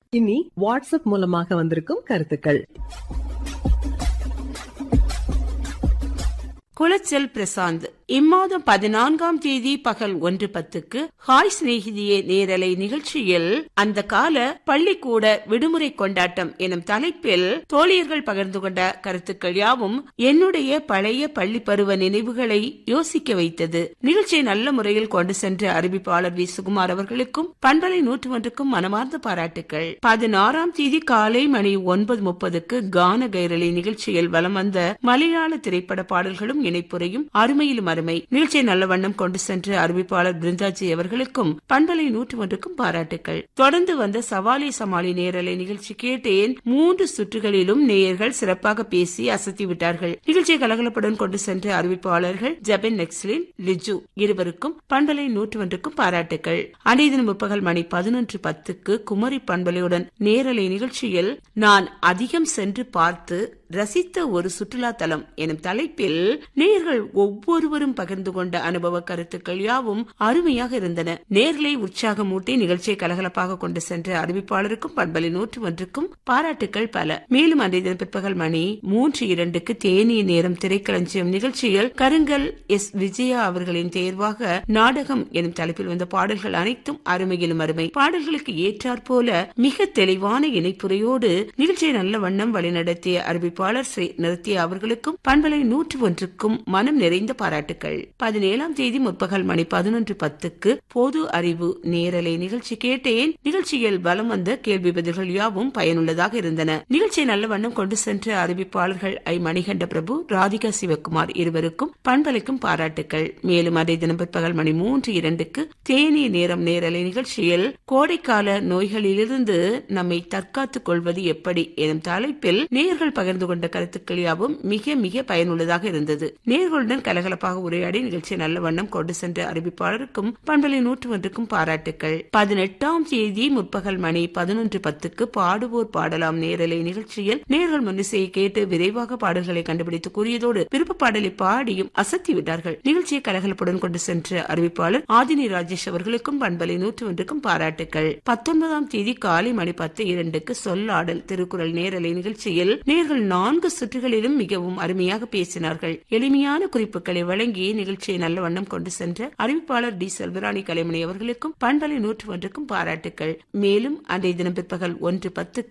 இனி வாட்ஸ்அப் மூலமாக வந்திருக்கும் கருத்துக்கள் குளச்சல் பிரசாந்த் இம்மாதம் பதினான்காம் தேதி பகல் ஒன்று பத்துக்கு ஹாய் சிநேகிதியே நேரலை நிகழ்ச்சியில் அந்த கால பள்ளிக்கூட விடுமுறை கொண்டாட்டம் எனும் தலைப்பில் தோழியர்கள் பகிர்ந்து கொண்ட கருத்துக்கள் யாவும் என்னுடைய பழைய பள்ளி பருவ நினைவுகளை யோசிக்க வைத்தது நிகழ்ச்சியை நல்ல முறையில் கொண்டு சென்ற அறிவிப்பாளர் வி சுகுமார் அவர்களுக்கும் பண்பலை நூற்று ஒன்றுக்கும் மனமார்ந்த பாராட்டுக்கள் பதினாறாம் தேதி காலை மணி ஒன்பது முப்பதுக்கு கான கைரளி நிகழ்ச்சியில் வலம் வந்த மலையாள திரைப்பட பாடல்களும் இணைப்புரையும் அருமையிலும் அருமை நிகழ்ச்சியை நல்ல வண்ணம் கொண்டு சென்ற அறிவிப்பாளர் பிருந்தாஜி அவர்களுக்கும் பண்பலை நூற்று ஒன்றுக்கும் பாராட்டுக்கள் தொடர்ந்து வந்த சவாலி சமாளி நேரலை நிகழ்ச்சி கேட்டேன் மூன்று சுற்றுகளிலும் நேயர்கள் சிறப்பாக பேசி அசத்தி விட்டார்கள் நிகழ்ச்சியை கலகலப்புடன் கொண்டு சென்ற அறிவிப்பாளர்கள் ஜெபன் நெக்ஸ்லின் லிஜு இருவருக்கும் பண்பலை நூற்று ஒன்றுக்கும் பாராட்டுகள் அன்றைய தினம் முற்பகல் மணி பதினொன்று பத்துக்கு குமரி பண்பலையுடன் நேரலை நிகழ்ச்சியில் நான் அதிகம் சென்று பார்த்து ரசித்த ஒரு சுற்றுலா தலம் எனும் தலைப்பில் நேர்கள் ஒவ்வொருவரும் பகிர்ந்து கொண்ட அனுபவ கருத்துக்கள் யாவும் அருமையாக இருந்தன நேர்களை உற்சாகமூட்டி நிகழ்ச்சியை கலகலப்பாக கொண்டு சென்ற அறிவிப்பாளருக்கும் பண்பலை நூற்று ஒன்றுக்கும் பாராட்டுக்கள் பல மேலும் அன்றைய தினம் பிற்பகல் மணி மூன்று இரண்டுக்கு தேனிய நேரம் திரைக்களஞ்சியம் நிகழ்ச்சியில் கருங்கல் எஸ் விஜயா அவர்களின் தேர்வாக நாடகம் எனும் தலைப்பில் வந்த பாடல்கள் அனைத்தும் அருமையிலும் அருமை பாடல்களுக்கு ஏற்றாற் போல மிக தெளிவான இணைப்புரையோடு நிகழ்ச்சியை நல்ல வண்ணம் வழிநடத்திய அறிவிப்பாளர் ஸ்ரீ நிறுத்திய அவர்களுக்கும் பண்பலை நூற்று ஒன்றுக்கும் மனம் நிறைந்த பாராட்டுகள் பதினேழாம் தேதி முற்பகல் மணி பதினொன்று பத்துக்கு பொது அறிவு நேரலை நிகழ்ச்சி கேட்டேன் நிகழ்ச்சியில் பலம் வந்த கேள்வி பதில்கள் யாவும் பயனுள்ளதாக இருந்தன நிகழ்ச்சியை நல்ல வண்ணம் கொண்டு சென்ற அறிவிப்பாளர்கள் ஐ மணிகண்ட பிரபு ராதிகா சிவகுமார் இருவருக்கும் பண்பலைக்கும் பாராட்டுகள் மேலும் அதே தினம் பிற்பகல் மணி மூன்று இரண்டுக்கு தேனி நேரம் நேரலை நிகழ்ச்சியில் கோடைக்கால நோய்களிலிருந்து நம்மை தற்காத்துக் கொள்வது எப்படி எனும் தலைப்பில் நேர்கள் பகிர்ந்து கொண்ட கருத்துக்கள் யாவும் மிக மிக பயனுள்ளதாக இருந்தது நேர்களுடன் கலகலப்பாக உரையாடி நிகழ்ச்சியை நல்ல வண்ணம் கொண்டு சென்ற அறிவிப்பாளருக்கும் பண்பலை நூற்று ஒன்றுக்கும் பாராட்டுக்கள் பதினெட்டாம் தேதி முற்பகல் மணி பதினொன்று பத்துக்கு பாடுவோர் பாடலாம் நேரலை நிகழ்ச்சியில் நேர்கள் முன்னிசையை கேட்டு விரைவாக பாடல்களை கண்டுபிடித்து கூறியதோடு விருப்ப பாடலை பாடியும் அசத்தி விட்டார்கள் நிகழ்ச்சியை கலகலப்புடன் கொண்டு சென்ற அறிவிப்பாளர் ஆதினி ராஜேஷ் அவர்களுக்கும் பண்பலை நூற்று ஒன்றுக்கும் பாராட்டுக்கள் பத்தொன்பதாம் தேதி காலை மணி பத்து இரண்டுக்கு சொல்லாடல் திருக்குறள் நேரலை நிகழ்ச்சியில் நேர்கள் நான்கு சுற்றுகளிலும் மிகவும் அருமையாக பேசினார்கள் எளிமையான குறிப்புகளை வழங்கி நிகழ்ச்சியை நல்ல வண்ணம் கொண்டு சென்ற அறிவிப்பாளர் டி செல்வராணி கலைமணி அவர்களுக்கும் பண்பலை நூற்று ஒன்றுக்கும் பாராட்டுகள் மேலும் அன்றைய தினம் பிற்பகல் ஒன்று பத்துக்கு